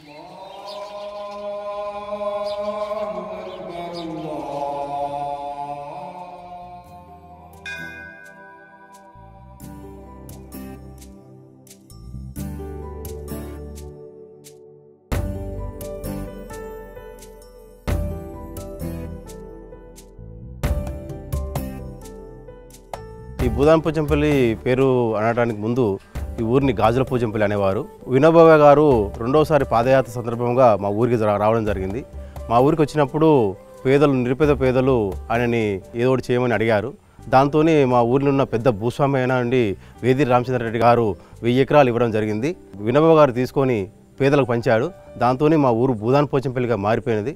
ఈ భూదాన్ పోచంపల్లి పేరు అనడానికి ముందు ఈ ఊరిని గాజుల పోచంపల్లి అనేవారు వినోబాబా గారు రెండోసారి పాదయాత్ర సందర్భంగా మా ఊరికి జర- రావడం జరిగింది మా ఊరికి వచ్చినప్పుడు పేదలు నిరుపేద పేదలు ఆయనని ఏదో ఒకటి చేయమని అడిగారు దాంతోనే మా ఊరిలో ఉన్న పెద్ద భూస్వామి అయిన నుండి వేది రామచంద్రారెడ్డి గారు వెయ్యి ఎకరాలు ఇవ్వడం జరిగింది వినోబా గారు తీసుకొని పేదలకు పంచాడు దాంతోనే మా ఊరు భూదాన్ పోచంపల్లిగా మారిపోయినది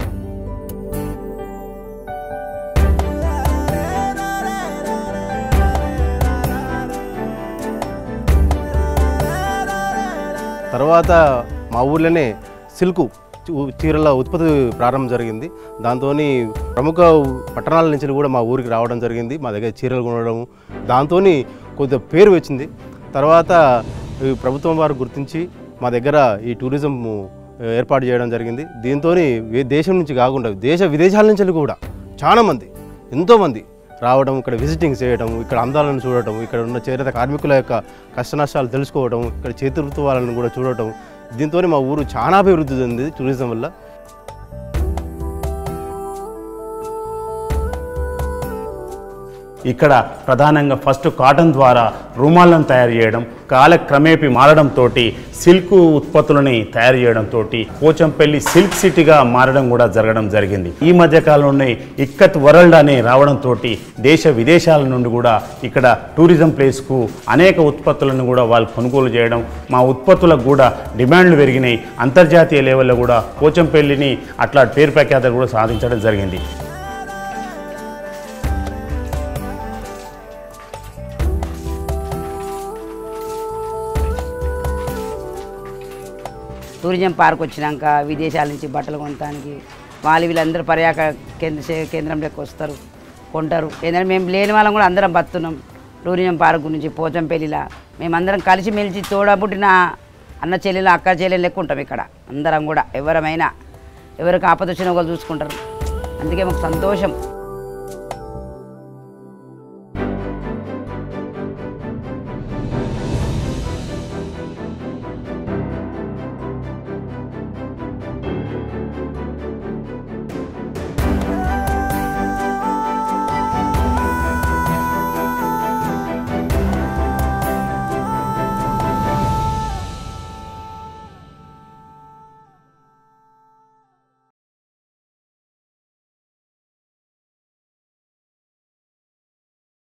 తర్వాత మా ఊర్లోనే సిల్క్ చూ- చీరల ఉత్పత్తి ప్రారంభం జరిగింది దాంతో ప్రముఖ పట్టణాల నుంచి కూడా మా ఊరికి రావడం జరిగింది మా దగ్గర చీరలు కొనడం దాంతో కొద్దిగా పేరు వచ్చింది తర్వాత ఈ ప్రభుత్వం వారు గుర్తించి మా దగ్గర ఈ టూరిజం ఏర్పాటు చేయడం జరిగింది దీంతో దేశం నుంచి కాకుండా దేశ విదేశాల నుంచి కూడా చాలామంది ఎంతోమంది రావడం ఇక్కడ విజిటింగ్ చేయడం ఇక్కడ అందాలను చూడటం ఇక్కడ ఉన్న చేనేత కార్మికుల యొక్క కష్ట నష్టాలు తెలుసుకోవడం ఇక్కడ చేతి వాళ్ళని కూడా చూడటం దీంతో మా ఊరు చాలా అభివృద్ధి చెందింది టూరిజం వల్ల ఇక్కడ ప్రధానంగా ఫస్ట్ కాటన్ ద్వారా రుమాలను తయారు చేయడం కాలక్రమేపీ మారడంతో సిల్క్ ఉత్పత్తులని తయారు చేయడంతో పోచంపల్లి సిల్క్ సిటీగా మారడం కూడా జరగడం జరిగింది ఈ మధ్య కాలంలోనే ఇక్కత్ వరల్డ్ అనే రావడంతో దేశ విదేశాల నుండి కూడా ఇక్కడ టూరిజం ప్లేస్కు అనేక ఉత్పత్తులను కూడా వాళ్ళు కొనుగోలు చేయడం మా ఉత్పత్తులకు కూడా డిమాండ్లు పెరిగినాయి అంతర్జాతీయ లెవెల్లో కూడా పోచంపల్లిని అట్లా పేరు ప్రఖ్యాత కూడా సాధించడం జరిగింది టూరిజం పార్క్ వచ్చినాక విదేశాల నుంచి బట్టలు కొనడానికి వాళ్ళు వీళ్ళందరూ పర్యాటక కేంద్ర సే- కేంద్రంలోకి వస్తారు కొంటారు ఏంటంటే మేము లేని వాళ్ళం కూడా అందరం బతున్నాం టూరిజం పార్క్ గురించి పోచంపల్లిలా మేమందరం కలిసి మెలిసి తోడబుట్టిన అన్న చెల్లెలు అక్క చెల్లెలు లెక్క ఉంటాం ఇక్కడ అందరం కూడా ఎవరమైనా ఎవరికి ఆపద వచ్చినా ఒకరు చూసుకుంటారు అందుకే మాకు సంతోషం